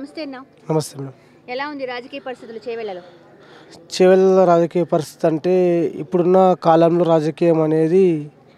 నమస్తే అన్న నమస్తే మేడం ఎలా ఉంది రాజకీయ పరిస్థితులు చేవెళ్ళలో చివరిలో రాజకీయ పరిస్థితి అంటే ఇప్పుడున్న కాలంలో రాజకీయం అనేది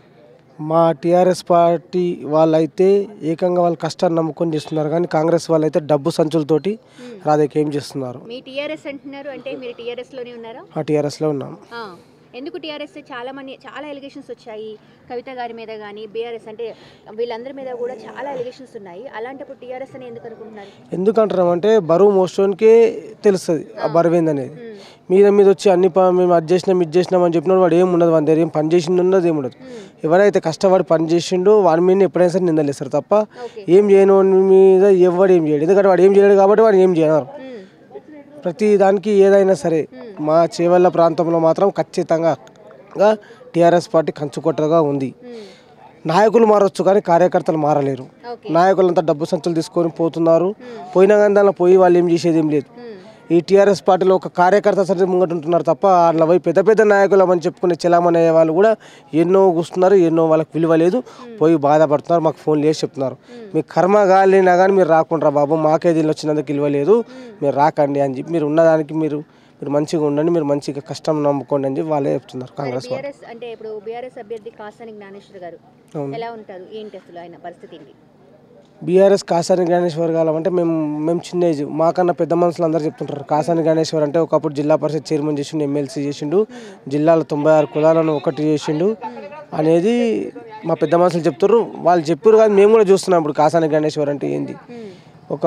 మా టీఆర్ఎస్ పార్టీ వాళ్ళైతే ఏకంగా వాళ్ళ కష్టాన్ని నమ్ముకొని చేస్తున్నారు కానీ కాంగ్రెస్ వాళ్ళైతే డబ్బు సంచులతోటి రాజకీయం చేస్తున్నారు మీ టీఆర్ఎస్ అంటున్నారు అంటే మీరు టీఆర్ఎస్ లోనే ఉన్నారా ఆ టీఆర్ఎస్లో ఉన్నాం ఆ, ఎందుకు టీఆర్ఎస్ చాలా మంది చాలా ఎలిగేషన్స్ వచ్చాయి కవిత గారి మీద కానీ బీఆర్ఎస్ అంటే వీళ్ళందరి మీద కూడా చాలా ఎలిగేషన్స్ ఉన్నాయి అలాంటప్పుడు టీఆర్ఎస్ అని ఎందుకు అనుకుంటున్నారు ఎందుకంటున్నాం అంటే బరువు మోస్టోన్కే తెలుస్తుంది ఆ బరువు ఏందనేది మీద మీద వచ్చి అన్ని ప- మేము అది చేసినాం ఇది చేసినాం అని చెప్పినప్పుడు వాడు ఏం ఉండదు వాడి దగ్గర ఏం పని చేసిండు ఉండదు ఏం ఉండదు ఎవరైతే కష్టపడి పని చేసిండో వాడి మీద ఎప్పుడైనా సరే నిందలేస్తారు తప్ప ఓకే ఏం చేయని వాడి మీద ఎవడు ఏం చేయడు ఎందుకంటే వాడు ఏం చేయలేడు కాబట్టి వాడు ఏం చేయరు ప్రతి దానికి ఏదైనా సరే మా చేవల్ల ప్రాంతంలో మాత్రం ఖచ్చితంగా టీఆర్ఎస్ పార్టీ కంచుకొట్టగా ఉంది నాయకులు మారొచ్చు కానీ కార్యకర్తలు మారలేరు ఓకే నాయకులంతా డబ్బు సంచులు తీసుకొని పోతున్నారు పోయినా కానీ దానిలో పోయి వాళ్ళు ఏం చేసేది ఏం లేదు ఈ టీఆర్ఎస్ పార్టీలో ఒక కార్యకర్త సరే ముంగట ఉంటున్నారు తప్ప వాళ్ళ పోయి పెద్ద పెద్ద నాయకులు అని చెప్పుకునే చెలామణి అయ్యే వాళ్ళు కూడా ఎన్నో కూస్తున్నారు ఎన్నో వాళ్ళకి విలువ లేదు పోయి బాధపడుతున్నారు మాకు ఫోన్ చేసి చెప్తున్నారు మీ కర్మ గాలినా కానీ మీరు రాకుండా బాబు మాకే దీనిలో వచ్చినందుకు విలువ లేదు మీరు రాకండి అని చెప్పి మీరు ఉన్నదానికి మీరు మీరు మంచిగా ఉండండి మీరు మంచిగా కష్టం నమ్ముకోండి అని చెప్పి వాళ్ళే చెప్తున్నారు కాంగ్రెస్ వాళ్ళు బీఆర్ఎస్ అంటే ఇప్పుడు బీఆర్ఎస్ అభ్యర్థి కాసాని జ్ఞానేశ్వర్ గారు అవును. ఎలా ఉంటారు ఏంటి అసలు ఆయన పరిస్థితి ఏంటి బీఆర్ఎస్ కాసాని గణేశ్వర్ గాలం అంటే మేము మేము చిన్న ఏజ్ మాకన్నా పెద్ద మనుషులు అందరూ చెప్తుంటారు కాసాని గణేశ్వర్ అంటే ఒకప్పుడు జిల్లా పరిషత్ చైర్మన్ చేసిండు ఎమ్మెల్సీ చేసిండు జిల్లాలో తొంభై ఆరు కులాలను ఒకటి చేసిండు అనేది మా పెద్ద మనుషులు చెప్తారు వాళ్ళు చెప్పారు కానీ మేము కూడా చూస్తున్నాం ఇప్పుడు కాసాని గణేశ్వర్ అంటే ఏంది ఒక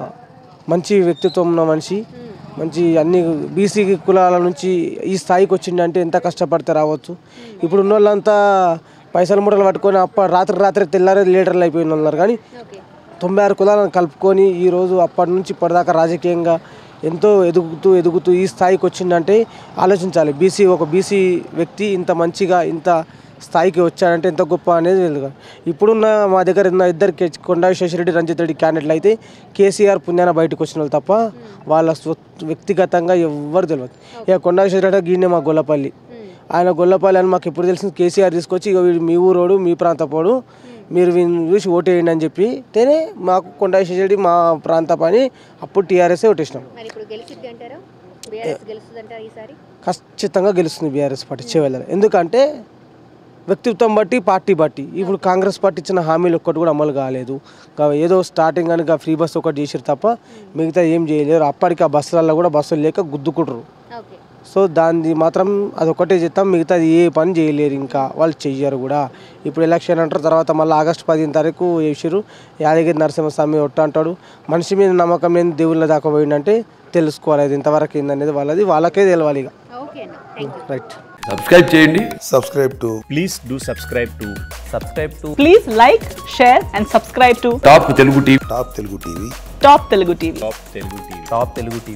మంచి వ్యక్తిత్వం ఉన్న మనిషి మంచి అన్ని బీసీ కులాల నుంచి ఈ స్థాయికి వచ్చిండంటే ఎంత కష్టపడితే రావచ్చు ఇప్పుడు ఉన్న వాళ్ళంతా పైసలు మూటలు పట్టుకొని అప్ప రాత్రి రాత్రి తెల్లారే లీడర్లు అయిపోయిన వాళ్ళు ఉన్నారు కానీ ఓకే తొంభై ఆరు కులాలను కలుపుకొని ఈరోజు అప్పటి నుంచి ఇప్పటిదాకా రాజకీయంగా ఎంతో ఎదుగుతూ ఎదుగుతూ ఈ స్థాయికి వచ్చిందంటే ఆలోచించాలి బీసీ ఒక బీసీ వ్యక్తి ఇంత మంచిగా ఇంత స్థాయికి వచ్చాడంటే ఎంత గొప్ప అనేది తెలుగు ఇప్పుడున్న మా దగ్గర ఉన్న ఇద్దరు కే- కొండా విశ్వేశ్వరరెడ్డి రంజిత్ రెడ్డి క్యాండిడేట్లు అయితే కేసీఆర్ పుణ్యాన బయటకు వచ్చిన వాళ్ళు తప్ప వాళ్ళ స్వ- వ్యక్తిగతంగా ఎవ్వరు తెలియదు ఇక కొండా విశ్వేశ్వరరెడ్డి గీనే మా గొల్లపల్లి ఆయన గొల్లపల్లి అని మాకు ఎప్పుడు తెలిసింది కేసీఆర్ తీసుకొచ్చి ఇక వీడు మీ ఊరోడు మీ ప్రాంతపోడు మీరు వీడిని చూసి ఓటేయండి అని చెప్పి తేనే మాకు కొండ విశ్వేశ్వరరెడ్డి మా ప్రాంత పని అప్పుడు టీఆర్ఎస్ఏ ఓటేసినాం మరి ఇప్పుడు గెలిచిద్ది అంటారా బీఆర్ఎస్ గెలుస్తుంది అంటారా ఈసారి ఖచ్చితంగా గెలుస్తుంది బీఆర్ఎస్ పార్టీ చేయగలరు ఎందుకంటే వ్యక్తిత్వం బట్టి పార్టీ బట్టి ఇప్పుడు కాంగ్రెస్ పార్టీ ఇచ్చిన హామీలు ఒక్కటి కూడా అమలు కాలేదు గా ఏదో స్టార్టింగ్ అని గా ఫ్రీ బస్ ఒకటి చేసారు తప్ప మిగతా ఏం చేయలేరు అప్పటికి ఆ బస్సులలో కూడా బస్సులు లేక గుద్దుకుంటారు ఓకే సో దాన్ని మాత్రం అదొకటే చేస్తాం మిగతాది ఏ పని చేయలేరు ఇంకా వాళ్ళు చెయ్యరు కూడా ఇప్పుడు ఎలక్షన్ అంటారు తర్వాత మళ్ళీ ఆగస్టు పదిహేను తారీఖు వేసారు యాదగిరి నరసింహస్వామి ఒట్ట అంటాడు మనిషి మీద నమ్మకం లేని దేవుళ్ళ దాకా పోయిందంటే తెలుసుకోవాలి అది ఇంతవరకు ఏందనేది వాళ్ళది వాళ్ళకే తెలవాలి ఇక ఓకే అన్న థ్యాంక్ యూ రైట్ సబ్స్క్రైబ్ చేయండి subscribe to please do subscribe to subscribe to Please like, share, and subscribe to టాప్ Telugu TV Top Telugu TV. Top Telugu TV. top telugu tv top telugu tv